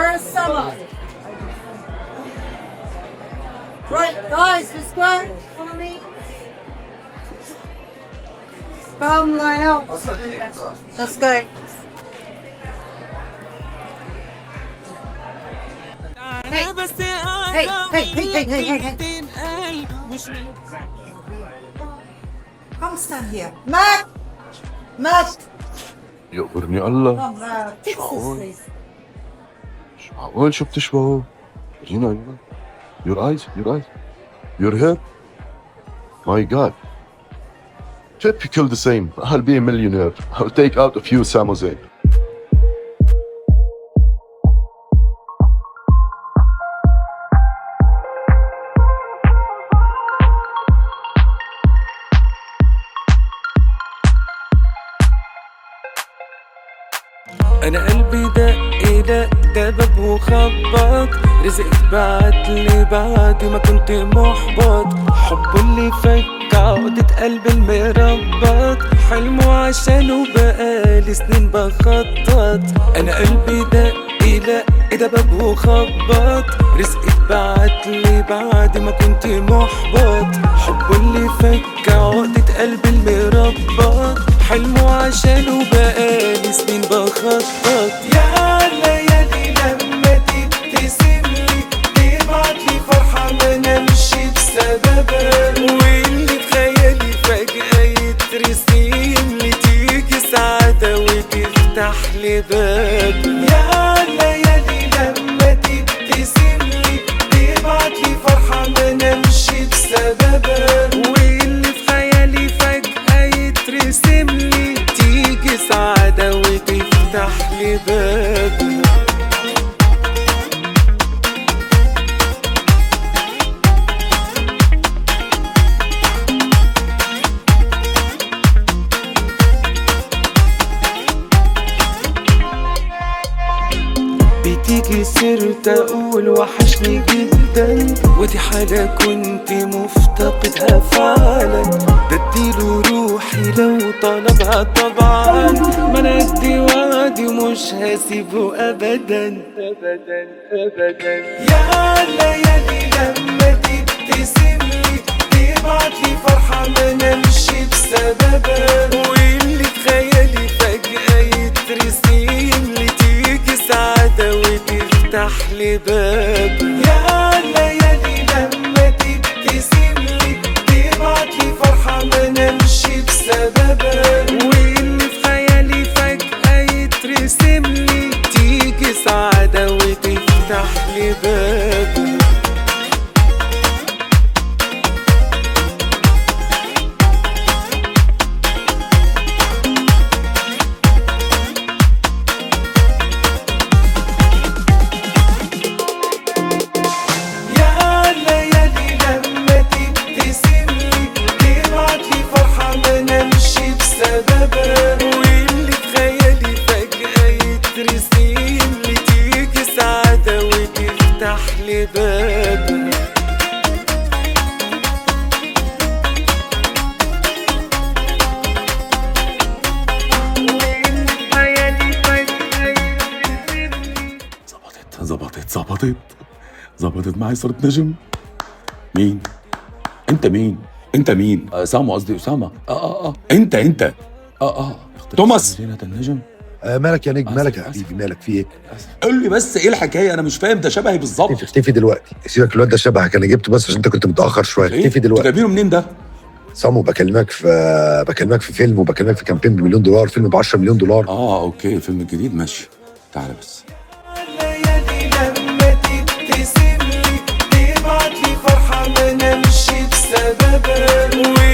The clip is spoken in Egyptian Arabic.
Where's Summer? Right, guys, let's go. Follow me. Come line up. Let's go. Hey, hey, hey, hey, hey, hey, hey, hey. Come stand here. Matt! Matt! يقبرني الله Come, uh, fix this, please. مش معقول شو بتشبهوا جينا جينا your eyes your eyes your hair my god typical the same I'll be a millionaire I'll take out a few Samozane انا قلبي دق دق دبب وخبط رزقت بعت لي بعد ما كنت محبط حبه اللي فك عقدة قلبي المربط حلمه عشانه بقالي سنين بخطط انا قلبي دق دق دبب وخبط رزقت بعت لي بعد ما كنت محبط حبه اللي فك عقدة قلبي المربط حلمه عشانه بقالي سنين بخطط يا ليالي لما تبتسم لي تبعت لي فرحة ما نمشي بسببها واللي بخيالي فجأة يترسم لي تيجي سعادة وتفتح لي باب يا ليالي لما تبتسم لي تبعت لي فرحة ما نمشي بسببها واللي في خيالي فجأة يترسم لي تيجي سعادة وتفتح لي باب بتيجي سيرت اقول وحشني جدا ودي حاجة كنت مفتقدها فعلا بديله روحي لو طلبها طبعا ما انا ادي وعدي مش هسيبه ابدا ابدا ابدا يا ليالي لما تبتسم لي تبعت لي فرحة ما نمشي بسببها واللي في خيالي فجأة يترسم لي تيجي سعادة وتفتح لي باب يا ليالي لما تبتسم لي تبعت لي فرحة ما نمشي بسببها واللي في خيالي فجأة يترسم لي تيجي سعادة وتفتح لي باب يا ليالي لما تبتسم لي تبعت لي فرحة ما نمشي بسببها واللي في خيالي فجأة يترسم لي تيجي سعادة وتفتح لي باب واللي في خيالي فجأة يترسم لي ظبطت ظبطت ظبطت ظبطت معي صرت نجم مين انت مين انت مين آه سامو قصدي اسامه اه اه اه انت انت اه اه توماس زينة النجم آه مالك يا نجم آسف، مالك يا آسف. حبيبي مالك في ايه؟ قول لي بس ايه الحكايه انا مش فاهم ده شبهي بالظبط اختفي اختفي دلوقتي سيبك الواد ده شبهك انا جبته بس عشان انت كنت متاخر شويه ايه اختفي انتوا دلوقتي جايبينه منين ده سامو بكلمك في بكلمك في فيلم وبكلمك في كامبين بمليون دولار فيلم ب 10 مليون دولار اه اوكي الفيلم الجديد ماشي تعالى بس ليالي لما تبتسم لي تبعت لي فرحة ما نمشي بسببها